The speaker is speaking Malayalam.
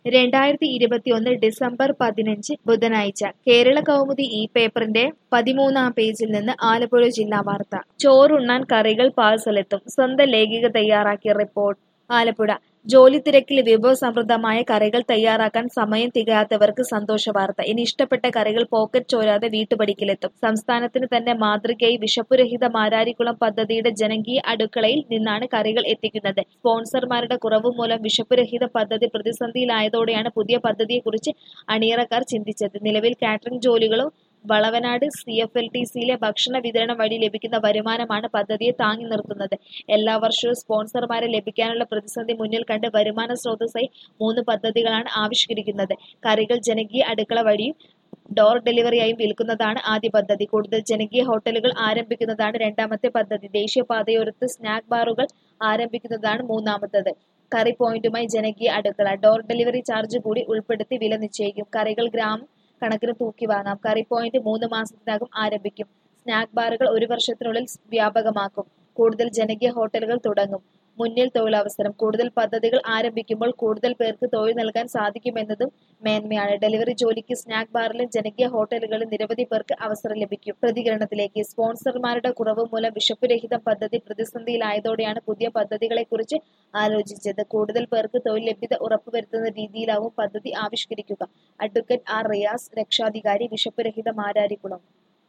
രണ്ടായിരത്തി ഇരുപത്തിയൊന്ന് ഡിസംബർ പതിനഞ്ച് ബുധനാഴ്ച കേരള കൗമുദി ഈ പേപ്പറിന്റെ പതിമൂന്നാം പേജിൽ നിന്ന് ആലപ്പുഴ ജില്ലാ വാർത്ത ചോറുണ്ണാൻ കറികൾ പാഴ്സലെത്തും സ്വന്തം ലേഖിക തയ്യാറാക്കിയ റിപ്പോർട്ട് ആലപ്പുഴ ജോലി തിരക്കിൽ വിഭവസമൃദ്ധമായ കറികൾ തയ്യാറാക്കാൻ സമയം തികയാത്തവർക്ക് സന്തോഷ വാർത്ത ഇനി ഇഷ്ടപ്പെട്ട കറികൾ പോക്കറ്റ് ചോരാതെ വീട്ടുപടിക്കലെത്തും സംസ്ഥാനത്തിന് തന്നെ മാതൃകയായി വിഷപ്പുരഹിത മാരാരിക്കുളം പദ്ധതിയുടെ ജനകീയ അടുക്കളയിൽ നിന്നാണ് കറികൾ എത്തിക്കുന്നത് സ്പോൺസർമാരുടെ കുറവ് മൂലം വിഷപ്പുരഹിത പദ്ധതി പ്രതിസന്ധിയിലായതോടെയാണ് പുതിയ പദ്ധതിയെക്കുറിച്ച് അണിയറക്കാർ ചിന്തിച്ചത് നിലവിൽ കാറ്ററിംഗ് ജോലികളും Valavanad C F L T സിയിലെ ഭക്ഷണ വിതരണം വഴി ലഭിക്കുന്ന വരുമാനമാണ് പദ്ധതിയെ താങ്ങി നിർത്തുന്നത് എല്ലാ വർഷവും സ്പോൺസർമാരെ ലഭിക്കാനുള്ള പ്രതിസന്ധി മുന്നിൽ കണ്ട് വരുമാന സ്രോതസ്സായി മൂന്ന് പദ്ധതികളാണ് ആവിഷ്കരിക്കുന്നത് കറികൾ ജനകീയ അടുക്കള വഴിയും ഡോർ ഡെലിവറിയായും വിൽക്കുന്നതാണ് ആദ്യ പദ്ധതി കൂടുതൽ ജനകീയ ഹോട്ടലുകൾ ആരംഭിക്കുന്നതാണ് രണ്ടാമത്തെ പദ്ധതി ദേശീയപാതയോരത്ത് സ്നാക്ക് ബാറുകൾ ആരംഭിക്കുന്നതാണ് മൂന്നാമത്തത് കറി പോയിന്റുമായി ജനകീയ അടുക്കള ഡോർ ഡെലിവറി ചാർജ് കൂടി ഉൾപ്പെടുത്തി വില നിശ്ചയിക്കും കറികൾ ഗ്രാം കണക്കിന് തൂക്കി വാങ്ങാം കറി പോയിന്റ് മൂന്ന് മാസത്തിനകം ആരംഭിക്കും സ്നാക്ക് ബാറുകൾ ഒരു വർഷത്തിനുള്ളിൽ വ്യാപകമാക്കും കൂടുതൽ ജനകീയ ഹോട്ടലുകൾ തുടങ്ങും മുന്നിൽ തൊഴിലവസരം കൂടുതൽ പദ്ധതികൾ ആരംഭിക്കുമ്പോൾ കൂടുതൽ പേർക്ക് തൊഴിൽ നൽകാൻ സാധിക്കുമെന്നതും മേന്മയാണ് ഡെലിവറി ജോലിക്ക് സ്നാക്ക് ബാറിലും ജനകീയ ഹോട്ടലുകളിലും നിരവധി പേർക്ക് അവസരം ലഭിക്കും പ്രതികരണത്തിലേക്ക് സ്പോൺസർമാരുടെ കുറവ് മൂലം വിശപ്പുരഹിതം പദ്ധതി പ്രതിസന്ധിയിലായതോടെയാണ് പുതിയ പദ്ധതികളെക്കുറിച്ച് ആലോചിച്ചത് കൂടുതൽ പേർക്ക് തൊഴിൽ ലഭ്യത ഉറപ്പുവരുത്തുന്ന രീതിയിലാവും പദ്ധതി ആവിഷ്കരിക്കുക അഡ്വക്കേറ്റ് ആർ റിയാസ് രക്ഷാധികാരി വിശപ്പുരഹിത മാരാരിക്കുളം